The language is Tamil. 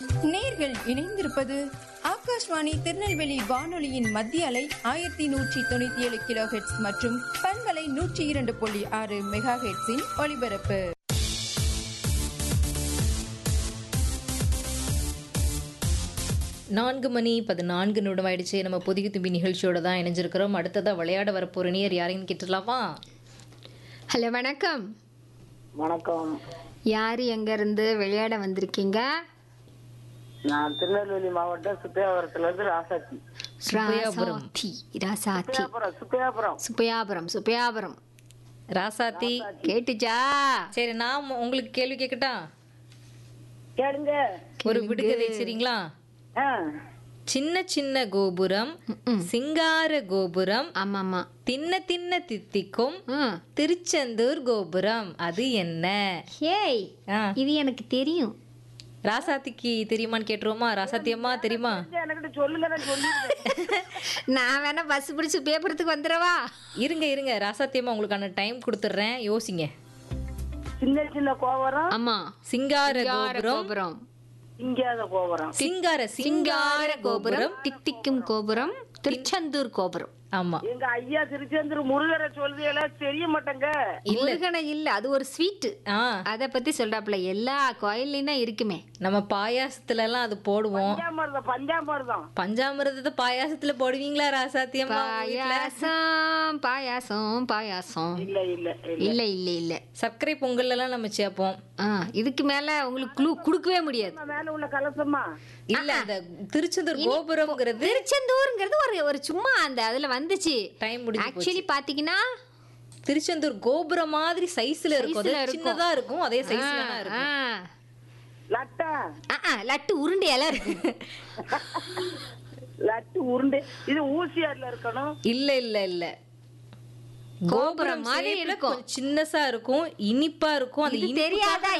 நேர்கள் இணைந்திருப்பது ஆகாஷ்வாணி திருநெல்வேலி வானொலியின் மத்திய அலை ஆயிரத்தி நூற்றி தொண்ணூத்தி ஏழு கிலோ ஹெட்ஸ் மற்றும் பண்பலை நூற்றி இரண்டு புள்ளி ஆறு மெகா ஹெட்ஸின் ஒலிபரப்பு நான்கு மணி பதினான்கு நிமிடம் ஆயிடுச்சு நம்ம புதிய தும்பி நிகழ்ச்சியோட தான் இணைஞ்சிருக்கிறோம் அடுத்ததாக விளையாட வரப்போற நேர் யாரையும் கேட்டுடலாமா ஹலோ வணக்கம் வணக்கம் யார் எங்கேருந்து விளையாட வந்திருக்கீங்க நான் திருநெல்வேலி மாவட்டம் சுப்பையாபுரத்துல இருந்து ராசாத்தி சுப்பையாபுரம். ராசாத்தி ராசாத்தி சுப்பையாபுரம் சுப்பையாபுரம் சுப்பையாபுரம் சுப்பையாபுரம் ராசாத்தி கேட்டுச்சா சரி நான் மு- உங்களுக்கு கேள்வி கேட்கட்டா கேளுங்க ஒரு விடுகதை சரிங்களா ஆ, சின்ன சின்ன கோபுரம் சிங்கார கோபுரம் ஆமா ஆமா தின்ன தின்ன தித்திக்கும் ம் திருச்செந்தூர் கோபுரம் அது என்ன ஹேய் ஆ, இது எனக்கு தெரியும் ராசாத்திக்கு தெரியுமான்னு கேட்டுருவோமா ராசாத்தி அம்மா தெரியுமா எனக்கிட்ட சொல்லுங்க நான் சொல்லிடுறேன் நான் வேணா பஸ் பிடிச்சு பேப்பரத்துக்கு வந்துடவா இருங்க இருங்க ராசாத்தி அம்மா உங்களுக்கான டைம் கொடுத்துட்றேன் யோசிங்க சின்ன சின்ன கோபுரம் ஆமா சிங்கார கோபுரம் கோபுரம் இங்காத கோபுரம் சிங்கார சிங்கார கோபுரம் தித்திக்கும் கோபுரம் திருச்செந்தூர் கோபுரம் ஆமா எங்க ஐயா திருச்செந்தூர் முருகரை சொல்றது எல்லாம் தெரிய மாட்டேங்க முருகனை இல்ல அது ஒரு ஸ்வீட் ஆ அத பத்தி சொல்றாப்புல எல்லா கோயில்லையும் தான் இருக்குமே நம்ம பாயாசத்துல எல்லாம் அது போடுவோம் பஞ்சாமிர்தம் பஞ்சாமிர்தம் பஞ்சாமிரதத்தை பாயாசத்துல போடுவீங்களா ராசாத்தி அம்மா உங்க வீட்ல? பாயாசம் பாயாசம் பாயாசம் இல்ல இல்ல இல்ல இல்ல இல்ல இல்ல சர்க்கரை பொங்கல் எல்லாம் நம்ம சேர்ப்போம் ஆ இதுக்கு மேல உங்களுக்கு குழு கொடுக்கவே முடியாது மேல உள்ள கலசமா இல்ல அந்த திருச்செந்தூர் கோபுரம்ங்கிறது திருச்செந்தூர்ங்கிறது ஒரு ஒரு சும்மா அந்த அதுல வந்துச்சு டைம் முடிஞ்சு ஆக்சுவலி பாத்தீங்கன்னா திருச்செந்தூர் கோபுரம் மாதிரி சைஸ்ல இருக்கும் அது Sizeல இருக்கும். சின்னதா இருக்கும் அதே சைஸ்ல தான் ஆ, இருக்கும் லட்டா ஆ, ஆ, லட்டு உருண்டையெல்லாம் இருக்கு லட்டு உருண்டை இது ஊசியார்ல இருக்கணும் இல்ல இல்ல இல்ல கோபுரம் கோபுரம் மாதிரி மாதிரி இருக்கும். இருக்கும் சின்னசா இருக்கும் இனிப்பா இருக்கும் அந்த இது இனிப்புக்காக தெரியாதா